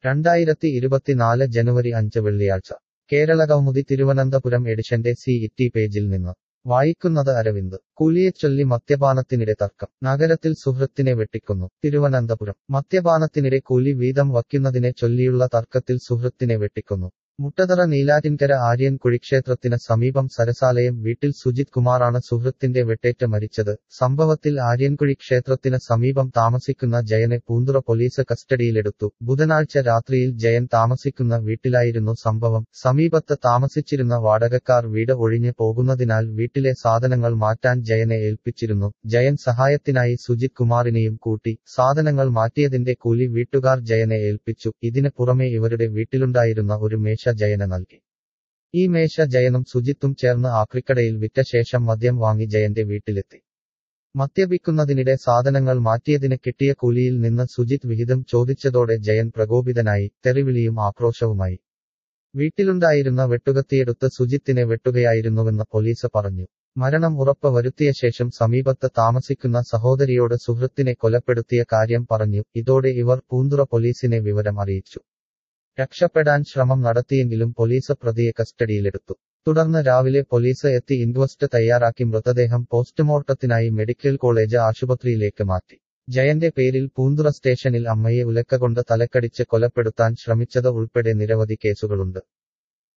രണ്ടായിരത്തി ഇരുപത്തിനാല് ജനുവരി അഞ്ച് വെള്ളിയാഴ്ച കേരളകൗമുദി തിരുവനന്തപുരം എഡിഷന്റെ സി ഇറ്റി പേജിൽ നിന്ന് വായിക്കുന്നത് അരവിന്ദ് കൂലിയെച്ചൊല്ലി മദ്യപാനത്തിനിടെ തർക്കം നഗരത്തിൽ സുഹൃത്തിനെ വെട്ടിക്കൊന്നു തിരുവനന്തപുരം മദ്യപാനത്തിനിടെ കൂലി വീതം വയ്ക്കുന്നതിനെ ചൊല്ലിയുള്ള തർക്കത്തിൽ സുഹൃത്തിനെ വെട്ടിക്കൊന്നു മുട്ടതറ നീലാറ്റിൻകര ആര്യൻ കുഴിക്ഷേത്രത്തിന് സമീപം സരസാലയം വീട്ടിൽ സുജിത് കുമാറാണ് സുഹൃത്തിന്റെ വെട്ടേറ്റ് മരിച്ചത് സംഭവത്തിൽ ആര്യൻകുഴി ക്ഷേത്രത്തിന് സമീപം താമസിക്കുന്ന ജയനെ പൂന്തുറ പോലീസ് കസ്റ്റഡിയിലെടുത്തു ബുധനാഴ്ച രാത്രിയിൽ ജയൻ താമസിക്കുന്ന വീട്ടിലായിരുന്നു സംഭവം സമീപത്ത് താമസിച്ചിരുന്ന വാടകക്കാർ വീട് ഒഴിഞ്ഞു പോകുന്നതിനാൽ വീട്ടിലെ സാധനങ്ങൾ മാറ്റാൻ ജയനെ ഏൽപ്പിച്ചിരുന്നു ജയൻ സഹായത്തിനായി സുജിത് കുമാറിനെയും കൂട്ടി സാധനങ്ങൾ മാറ്റിയതിന്റെ കൂലി വീട്ടുകാർ ജയനെ ഏൽപ്പിച്ചു ഇതിന് പുറമെ ഇവരുടെ വീട്ടിലുണ്ടായിരുന്ന ഒരു മേശ ജയന് നൽകി ഈ മേശ ജയനും സുജിത്തും ചേർന്ന് ആക്രിക്കടയിൽ വിറ്റ ശേഷം മദ്യം വാങ്ങി ജയന്റെ വീട്ടിലെത്തി മദ്യപിക്കുന്നതിനിടെ സാധനങ്ങൾ മാറ്റിയതിന് കിട്ടിയ കൂലിയിൽ നിന്ന് സുജിത് വിഹിതം ചോദിച്ചതോടെ ജയൻ പ്രകോപിതനായി തെറിവിളിയും ആക്രോശവുമായി വീട്ടിലുണ്ടായിരുന്ന വെട്ടുകത്തിയെടുത്ത് സുജിത്തിനെ വെട്ടുകയായിരുന്നുവെന്ന് പോലീസ് പറഞ്ഞു മരണം ഉറപ്പ് വരുത്തിയ ശേഷം സമീപത്ത് താമസിക്കുന്ന സഹോദരിയോട് സുഹൃത്തിനെ കൊലപ്പെടുത്തിയ കാര്യം പറഞ്ഞു ഇതോടെ ഇവർ പൂന്തുറ പോലീസിനെ വിവരം അറിയിച്ചു രക്ഷപ്പെടാൻ ശ്രമം നടത്തിയെങ്കിലും പോലീസ് പ്രതിയെ കസ്റ്റഡിയിലെടുത്തു തുടർന്ന് രാവിലെ പോലീസ് എത്തി ഇൻക്വസ്റ്റ് തയ്യാറാക്കി മൃതദേഹം പോസ്റ്റ്മോർട്ടത്തിനായി മെഡിക്കൽ കോളേജ് ആശുപത്രിയിലേക്ക് മാറ്റി ജയന്റെ പേരിൽ പൂന്തുറ സ്റ്റേഷനിൽ അമ്മയെ ഉലക്കകൊണ്ട് തലക്കടിച്ച് കൊലപ്പെടുത്താൻ ശ്രമിച്ചത് ഉൾപ്പെടെ നിരവധി കേസുകളുണ്ട്